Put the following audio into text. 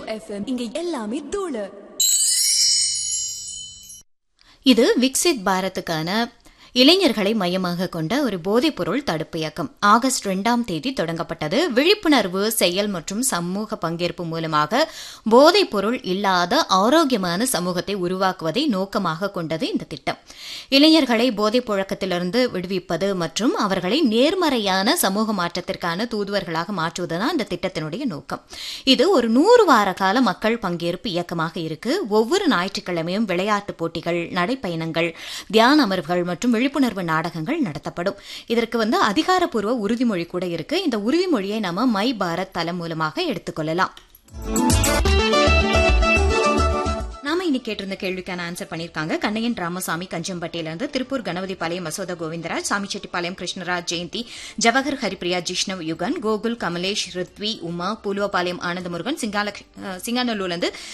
FM இங்க எல்லாமே தூளு இது விக்சித் பாரத்துக்கான இளைஞர்களை மையமாக கொண்ட ஒரு போதைப்பொருள் தடுப்பு இயக்கம் ஆகஸ்ட் இரண்டாம் தேதி தொடங்கப்பட்டது விழிப்புணர்வு செயல் மற்றும் சமூக பங்கேற்பு மூலமாக போதைப்பொருள் இல்லாத ஆரோக்கியமான சமூகத்தை உருவாக்குவதை நோக்கமாக கொண்டது இந்த திட்டம் இளைஞர்களை போதைப் புழக்கத்திலிருந்து விடுவிப்பது மற்றும் அவர்களை நேர்மறையான சமூக மாற்றத்திற்கான தூதுவர்களாக மாற்றுவதுதான் இந்த திட்டத்தினுடைய நோக்கம் இது ஒரு நூறு வார கால மக்கள் பங்கேற்பு இயக்கமாக இருக்கு ஒவ்வொரு ஞாயிற்றுக்கிழமையும் விளையாட்டுப் போட்டிகள் நடைப்பயணங்கள் தியான அமர்வுகள் மற்றும் விழிப்புணர்வு நாடகங்கள் நடத்தப்படும் இதற்கு வந்து அதிகாரப்பூர்வ உறுதிமொழி கூட இருக்கு இந்த உறுதிமொழியை நாம மை பாரத் தளம் மூலமாக எடுத்துக்கொள்ளலாம் நாம இன்னைக்கு கேட்டிருந்த கேள்விக்கான ஆன்சர் பண்ணிருக்காங்க கண்ணையன் ராமசாமி கஞ்சம்பட்டியில இருந்து திருப்பூர் கணபதி பாளையம் மசோதா கோவிந்தராஜ் சாமிச்செட்டிப்பாளையம் கிருஷ்ணராஜ் ஜெயந்தி ஜவஹர் ஹரிப்ரியா ஜிஷ்ணவ் யுகன் கோகுல் கமலேஷ் ரித்வி உமா பூலுவபாளையம் ஆனந்தமுருகன் சிங்கால சிங்காநல்லூர்ல இருந்து